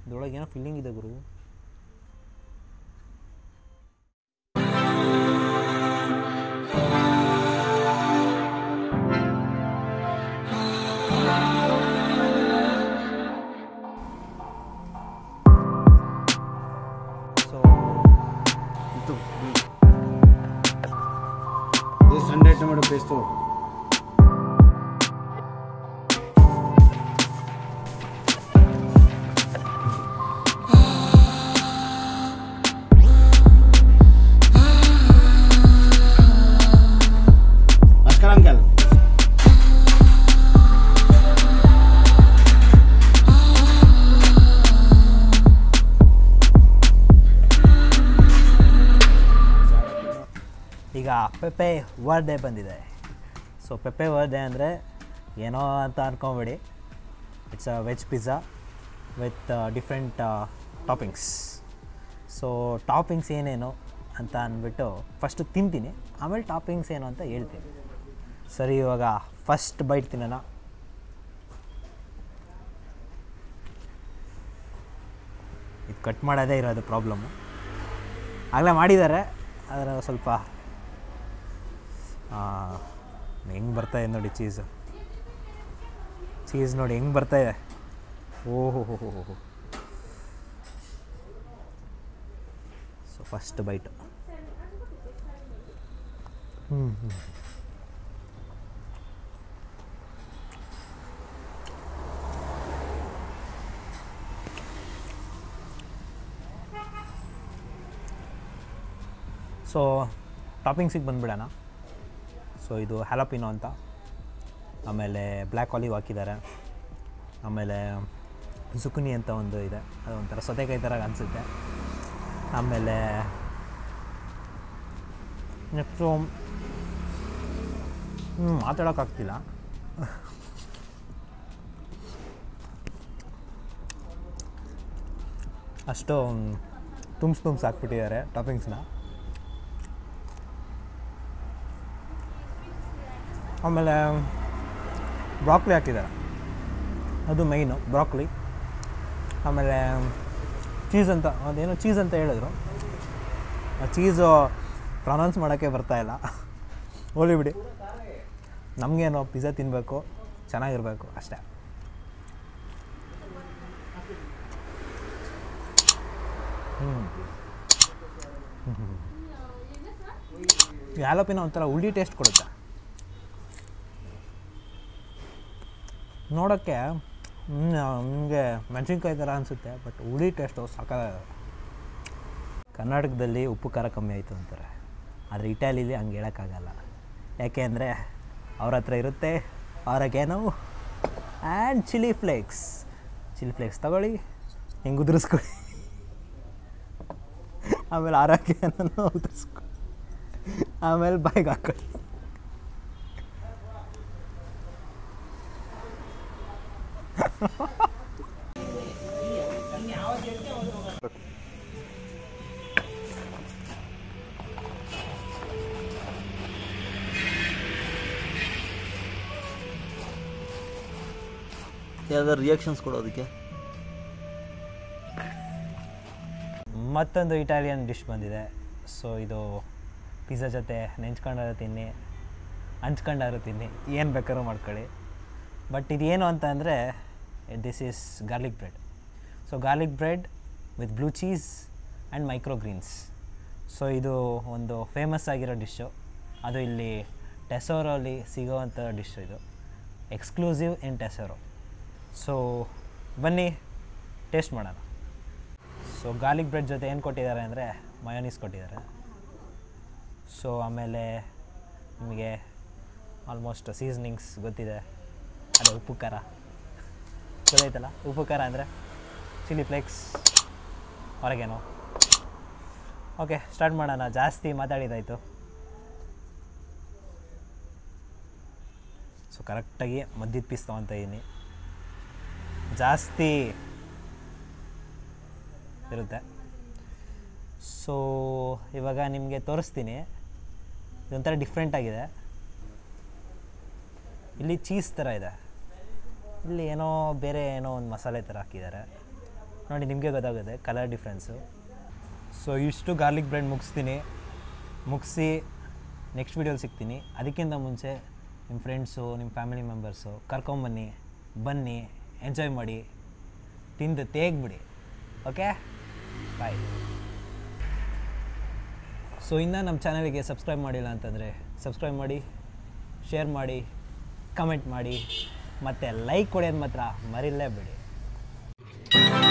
ಇದ್ರೊಳಗೆ ಏನೋ ಫೀಲಿಂಗ್ ಇದೆ ಗುರು so itu this 100 tomato pesto Namaskar uncle ಈಗ ಪೆಪ್ಪೆ ವರ್ಡೇ ಬಂದಿದೆ ಸೊ ಪೆಪ್ಪೆ ವರ್ಡೇ ಅಂದರೆ ಏನೋ ಅಂತ ಅನ್ಕೊಂಬೇಡಿ it's uh veg pizza with different toppings so toppings ಏನೇನು ಅಂತ ಅಂದ್ಬಿಟ್ಟು ಫಸ್ಟು ತಿಂತೀನಿ ಆಮೇಲೆ ಟಾಪಿಂಗ್ಸ್ ಏನು ಅಂತ ಹೇಳ್ತೀನಿ ಸರಿ ಇವಾಗ ಫಸ್ಟ್ ಬೈಟ್ ತಿನ್ನೋಣ ಇದು ಕಟ್ ಮಾಡೋದೇ ಇರೋದು ಪ್ರಾಬ್ಲಮ್ಮು ಆಗಲೇ ಮಾಡಿದ್ದಾರೆ ಆದರೆ ಸ್ವಲ್ಪ ಹೆಂಗೆ ಬರ್ತಾ ಇದೆ ನೋಡಿ ಚೀಸು ಚೀಸ್ ನೋಡಿ ಹೆಂಗೆ ಬರ್ತಾ ಇದೆ ಓಹೋ ಹೋ ಹೋ ಹೋ ಸೊ ಫಸ್ಟ್ ಬೈಟು ಹ್ಞೂ ಹ್ಞೂ ಸೊ ಟಾಪಿಂಗ್ಸಿಗೆ ಬಂದುಬಿಡೋಣ ಸೊ ಇದು ಹ್ಯಾಲಪಿನೋ ಅಂತ ಆಮೇಲೆ ಬ್ಲ್ಯಾಕ್ ಆಲಿವ್ ಹಾಕಿದ್ದಾರೆ ಆಮೇಲೆ ಜುಕುನಿ ಅಂತ ಒಂದು ಇದೆ ಅದು ಒಂಥರ ಸೌತೆಕಾಯಿ ಥರ ಅನಿಸುತ್ತೆ ಆಮೇಲೆ ನೆಕ್ಸ್ಟು ಹ್ಞೂ ಮಾತಾಡೋಕ್ಕಾಗ್ತಿಲ್ಲ ಅಷ್ಟು ತುಂಬ್ಸ್ ತುಂಬ್ಸ್ ಹಾಕ್ಬಿಟ್ಟಿದ್ದಾರೆ ಟಾಪಿಂಗ್ಸ್ನ ಆಮೇಲೆ ಬ್ರಾಕ್ಲಿ ಹಾಕಿದ್ದಾರೆ ಅದು ಮೈನು ಬ್ರಾಕ್ಲಿ ಆಮೇಲೆ ಚೀಸ್ ಅಂತ ಅದೇನೋ ಚೀಸ್ ಅಂತ ಹೇಳಿದ್ರು ಆ ಚೀಸು ಪ್ರೊನೌನ್ಸ್ ಮಾಡೋಕ್ಕೆ ಬರ್ತಾ ಇಲ್ಲ ಹೋಲಿ ಬಿಡಿ ನಮಗೇನು ಪಿಜ್ಜಾ ತಿನ್ನಬೇಕು ಚೆನ್ನಾಗಿರಬೇಕು ಅಷ್ಟೇ ಹ್ಞೂ ಹ್ಯಾಲಪಿನ ಒಂಥರ ಉಳ್ಳಿ ಟೇಸ್ಟ್ ಕೊಡುತ್ತೆ ನೋಡೋಕ್ಕೆ ನಿಮಗೆ ಮೆಣಸಿನ್ಕಾಯಿ ಥರ ಅನಿಸುತ್ತೆ ಬಟ್ ಹುಳಿ ಟೇಸ್ಟು ಸಾಕಾಗಿದೆ ಕರ್ನಾಟಕದಲ್ಲಿ ಉಪ್ಪು ಖಾರ ಕಮ್ಮಿ ಆಯಿತು ಅಂತಾರೆ ಆದರೆ ಇಟಾಲಿಲಿ ಹಂಗೆ ಹೇಳೋಕ್ಕಾಗಲ್ಲ ಯಾಕೆ ಅಂದರೆ ಅವ್ರ ಹತ್ರ ಇರುತ್ತೆ ಅವ್ರಿಗೇನು and chilli flakes chilli flakes ತಗೊಳ್ಳಿ ಹಿಂಗೆ ಉದುರಿಸ್ಕೊಳ್ಳಿ ಆಮೇಲೆ ಆರೋಗ್ಯನೂ ಉದುರಿಸ್ಕೊಳ್ಳಿ ಆಮೇಲೆ ಬಾಯಿಗೆ ಹಾಕೊಳ್ಳಿ ಯಾವ್ದಾದ್ರು ರಿಯಾಕ್ಷನ್ಸ್ ಕೊಡೋದಕ್ಕೆ ಮತ್ತೊಂದು ಇಟಾಲಿಯನ್ ಡಿಶ್ ಬಂದಿದೆ ಸೊ ಇದು ಪಿಜ್ಜಾ ಜೊತೆ ನೆಂಚ್ಕೊಂಡಾರು ತಿನ್ನಿ ಹಂಚ್ಕೊಂಡಾರು ತಿನ್ನಿ ಏನು ಬೇಕಾದ್ರೂ ಮಾಡ್ಕೊಳ್ಳಿ ಬಟ್ ಇದೇನು ಅಂತ ಅಂದರೆ this is garlic bread so garlic bread with blue cheese and micro greens so ಇದು ಒಂದು ಫೇಮಸ್ ಆಗಿರೋ ಡಿಶ್ಶು ಅದು ಇಲ್ಲಿ ಟೆಸೋರಲ್ಲಿ ಸಿಗೋವಂಥ ಡಿಶ್ ಇದು ಎಕ್ಸ್ಕ್ಲೂಸಿವ್ ಇನ್ ಟೆಸೋರೋ ಸೊ ಬನ್ನಿ ಟೇಸ್ಟ್ ಮಾಡೋಣ ಸೊ ಗಾರ್ಲಿಕ್ ಬ್ರೆಡ್ ಜೊತೆ ಏನು ಕೊಟ್ಟಿದ್ದಾರೆ ಅಂದರೆ ಮಯೋನೀಸ್ ಕೊಟ್ಟಿದ್ದಾರೆ ಸೊ ಆಮೇಲೆ ನಿಮಗೆ ಆಲ್ಮೋಸ್ಟ್ ಸೀಸನಿಂಗ್ಸ್ ಗೊತ್ತಿದೆ ಅದೇ ಉಪ್ಪು ಖಾರ ಗೊತ್ತಾಯ್ತಲ್ಲ ಉಪ್ಪು ಖಾರ ಅಂದರೆ ಚಿಲ್ಲಿ ಫ್ಲೇಕ್ಸ್ ಹೊರಗೇನು ಓಕೆ ಸ್ಟಾರ್ಟ್ ಮಾಡೋಣ ಜಾಸ್ತಿ ಮಾತಾಡಿದಾಯಿತು ಸೊ ಕರೆಕ್ಟಾಗಿ ಮದ್ದಿದ ಪೀಸ್ ತೊಗೊತಾ ಇದ್ದೀನಿ ಜಾಸ್ತಿ ಇರುತ್ತೆ ಸೊ ಇವಾಗ ನಿಮಗೆ ತೋರಿಸ್ತೀನಿ ಇದೊಂಥರ ಡಿಫ್ರೆಂಟ್ ಆಗಿದೆ ಇಲ್ಲಿ ಚೀಸ್ ಥರ ಇದೆ ಇಲ್ಲಿ ಏನೋ ಬೇರೆ ಏನೋ ಒಂದು ಮಸಾಲೆ ಥರ ಹಾಕಿದ್ದಾರೆ ನೋಡಿ ನಿಮಗೆ ಗೊತ್ತಾಗುತ್ತೆ ಕಲರ್ ಡಿಫ್ರೆನ್ಸು ಸೊ ಇಷ್ಟು ಗಾರ್ಲಿಕ್ ಬ್ರೆಡ್ ಮುಗಿಸ್ತೀನಿ ಮುಗಿಸಿ ನೆಕ್ಸ್ಟ್ ವೀಡಿಯೋಲಿ ಸಿಗ್ತೀನಿ ಅದಕ್ಕಿಂತ ಮುಂಚೆ ನಿಮ್ಮ ಫ್ರೆಂಡ್ಸು ನಿಮ್ಮ ಫ್ಯಾಮಿಲಿ ಮೆಂಬರ್ಸು ಕರ್ಕೊಂಬನ್ನಿ ಬನ್ನಿ ಎಂಜಾಯ್ ಮಾಡಿ ತಿಂದು ತೇಗ್ಬಿಡಿ ಓಕೆ ಬಾಯ್ ಸೊ ಇನ್ನು ನಮ್ಮ ಚಾನಲಿಗೆ ಸಬ್ಸ್ಕ್ರೈಬ್ ಮಾಡಿಲ್ಲ ಅಂತಂದರೆ ಸಬ್ಸ್ಕ್ರೈಬ್ ಮಾಡಿ ಶೇರ್ ಮಾಡಿ ಕಮೆಂಟ್ ಮಾಡಿ ಮತ್ತು ಲೈಕ್ ಕೊಡೋದು ಮಾತ್ರ ಮರಿಲೇಬೇಡಿ